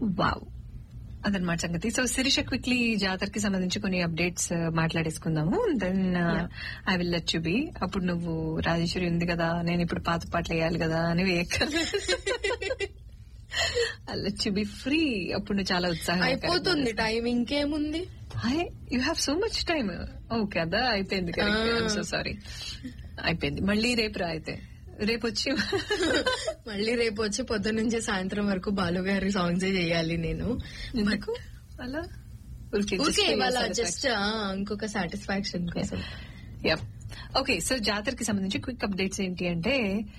Wow అదనమాట సంగతి so Sirisha quickly జాతరకి సంబంధించి కొన్ని అప్డేట్స్ మాట్లాడేసుకుందాము then I will let you be అప్పుడు నువ్వు రాజేశ్వరి ఉంది కదా నేను ఇప్పుడు పాత పాటలు వేయాలి కదా అని వేయక్కర్లేదు లెట్ యు బి ఫ్రీ అప్పుడు నువ్వు చాలా ఉత్సాహం అయిపోతుంది టైం ఇంకేముంది you have so much time okay అదా అయిపోయింది సో సారీ అయిపోయింది మళ్ళీ రేపు రా అయితే రేపు వచ్చి మళ్ళీ రేపు వచ్చి పొద్దున్న నుంచి సాయంత్రం వరకు బాలు గారి సాంగ్స్ చేయాలి నేను ఎందుకు అలా ఊరికే just ఓకే for your ఇవాళ satisfaction. జస్ట్ ఇంకొక సాటిస్ఫాక్షన్ కోసం యప్ ఓకే సో జాతరకి సంబంధించి క్విక్ అప్డేట్స్ ఏంటి అంటే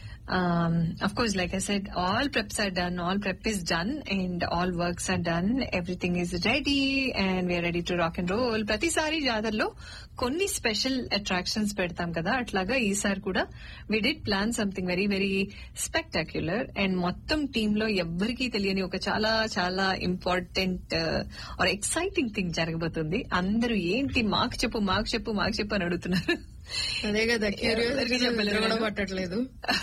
of course like I said all preps are done all prep is done and all works are done everything is ready and we are ready to rock and roll ప్రతిసారి జాతరలో కొన్ని special attractions పెడతాం కదా అట్లాగా ఈసారి కూడా we did plan something very very spectacular and మొత్తం team లో ఎవ్వరికీ తెలియని ఒక చాలా చాలా ఇంపార్టెంట్ ఆర్ ఎక్సైటింగ్ థింగ్ జరగబోతుంది అందరూ ఏంటి మాకు చెప్పు మాకు చెప్పు మాకు చెప్పు అని అడుగుతున్నారు అదే కదా ఎవరికి చెప్పలేదు కూడా నేను. పట్టట్లేదు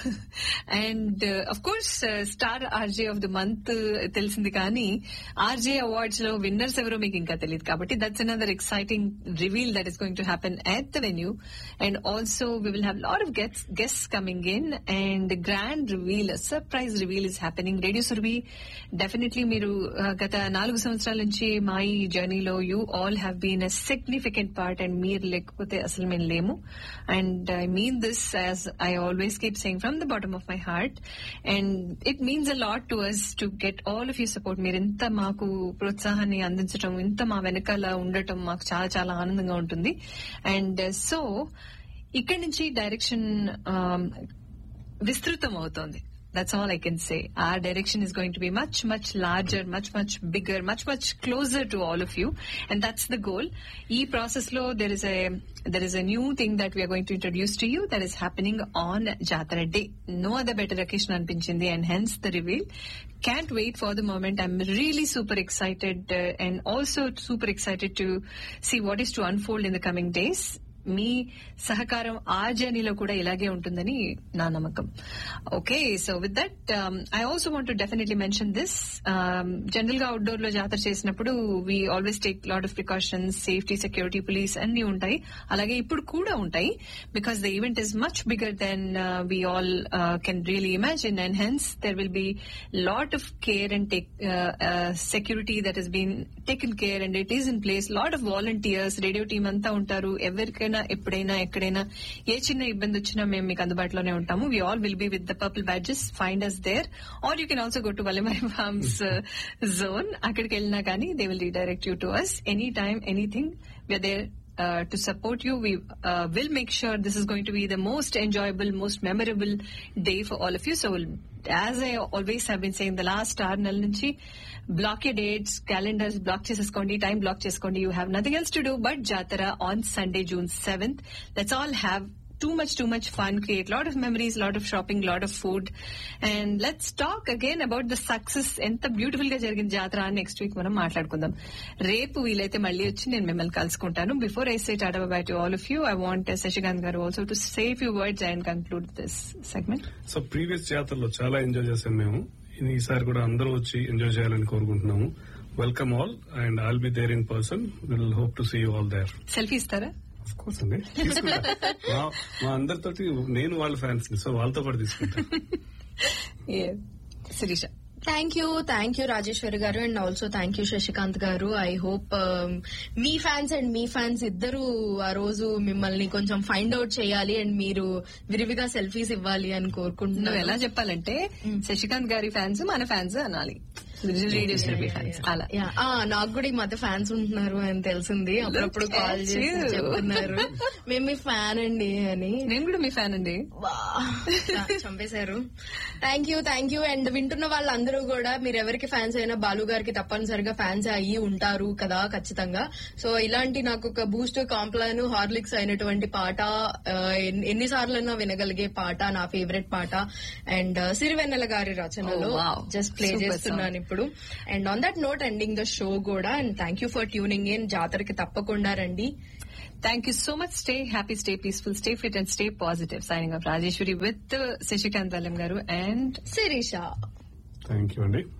and of course star RJ of the month తెలిసింది కానీ ఆర్జే అవార్డ్స్ లో విన్నర్స్ ఎవరో మీకు ఇంకా తెలియదు కాబట్టి that's another exciting reveal that is going to happen at the venue and also we will have lot of gets guest coming in and grand reveal surprise reveal is happening radio సుర్వి definitely మీరు uh, గత నాలుగు సంవత్సరాల నుంచి మా ఈ జర్నీలో you all have been a significant part and మీరు లేకపోతే అసలు మేము లేము and I mean this as I always keep saying from the bottom of my heart and it means a lot to us to get all of you support మీరు ఇంత మాకు ప్రోత్సాహాన్ని అందించడం ఇంత మా వెనకాల ఉండటం మాకు చాలా చాలా ఆనందంగా ఉంటుంది అండ్ సో ఇక్కడి నుంచి డైరెక్షన్ విస్తృతం అవుతోంది That's all I can say. Our direction is going to be much, much larger, much, much bigger, much, much closer to all of you. And that's the goal. E process lo, there is a, there is a new thing that we are going to introduce to you that is happening on Jatara Day. No other better occasion anpinchindi and hence the reveal. Can't wait for the moment. I'm really super excited uh, and also super excited to see what is to unfold in the coming days. మీ సహకారం ఆ జర్నీలో కూడా ఇలాగే ఉంటుందని నా నమ్మకం okay so with that I also want to definitely mention this general గా outdoor లో జాతర చేసినప్పుడు we always take lot of precautions safety security police అన్ని ఉంటాయి అలాగే ఇప్పుడు కూడా ఉంటాయి because the event is much bigger than we all can really imagine and hence there will be lot of care and take security that is been taken care and it is in place lot of volunteers radio team అంతా ఉంటారు ఎవరికైనా ఎప్పుడైనా ఎక్కడైనా ఏ చిన్న ఇబ్బంది వచ్చినా మేము మీకు అందుబాటులోనే ఉంటాము we all will be with the purple badges find us there are you can also go to Valimai farms zone అక్కడికి వెళ్ళినా కానీ they will redirect you to us any time anything we are there uh, to support you. We uh, will make sure this is going to be the most enjoyable, most memorable day for all of you. So, we'll, as I always have been saying, the last hour నెల నుంచి block your dates, calendars block చేసేసుకోండి time block చేసుకోండి you have nothing else to do but జాతర on Sunday June seventh let's all have too much, too much fun, create lot of memories, lot of shopping, lot of food. And let's talk again about the success. ఎంత beautiful గా జరిగిన జాతర next week మనం మాట్లాడుకుందాం రేపు వీలైతే మళ్ళీ వచ్చి నేను మిమ్మల్ని కలుసుకుంటాను before I say tata bye to all of you I want Shashikant garu also to save you words and conclude this segment so previous జాతరలో చాలా ఎంజాయ్ చేసాం మేము ఈసారి కూడా అందరూ వచ్చి ఎంజాయ్ చేయాలని కోరుకుంటున్నాము welcome all and I'll be there in person will hope to see you all there selfie ఇస్తారా ఆఫ్ కోర్స్ అండి తీసుకుంటా మా- మా అందరితోటి నేను వాళ్ళ ఫ్యాన్స్ సో వాళ్ళతో పాటు తీసుకుంటా Shirisha thank you thank you Rajeshwari garu and also thank you Shashikant garu I hope మీ ఫ్యాన్స్ అండ్ మీ ఫ్యాన్స్ ఇద్దరు ఆ రోజు మిమ్మల్ని కొంచెం ఫైండ్ అవుట్ చేయాలి అండ్ మీరు విరివిగా సెల్ఫీస్ ఇవ్వాలి అని నువ్వు కోరుకుంటున్నాను ఎలా చెప్పాలంటే శశికాంత్ గారి ఫ్యాన్స్ మన ఫ్యాన్స్ అనాలి రేడియో ఫ్యాన్స్ అలా యా, ఆ, నాకు కూడా ఈ మధ్య ఫ్యాన్స్ ఉంటున్నారు అని తెలిసింది అప్పుడప్పుడు Look కాల్ at చేసి you. చెప్తున్నారు మేము మీ ఫ్యాన్ అండి అని నేను కూడా మీ ఫ్యాన్ అండి వా, చంపేశారు thank you thank you and వింటున్న వాళ్ళందరూ కూడా మీరు ఎవరికి ఫ్యాన్స్ అయినా బాలు గారికి తప్పనిసరిగా ఫ్యాన్స్ అయ్యి ఉంటారు కదా ఖచ్చితంగా సో ఇలాంటి నాకు ఒక బూస్ట్ కాంప్లాన్ హార్లిక్స్ అయినటువంటి పాట ఆ, ఎన్ని- ఎన్నిసార్లైనా వినగలిగే పాట నా ఫేవరెట్ పాట అండ్ సిరివెన్నెల గారి రచనలో Oh, wow. Just play Super చేస్తున్నాను ఇప్పుడు and on that note ending the show కూడా and thank you for tuning in జాతరకి తప్పకుండా రండి Thank you so much. Stay happy, stay peaceful, stay fit, and stay positive. Signing off, Rajeshwari with uh, Sashikant Valam Garu and Shirisha thank you అండి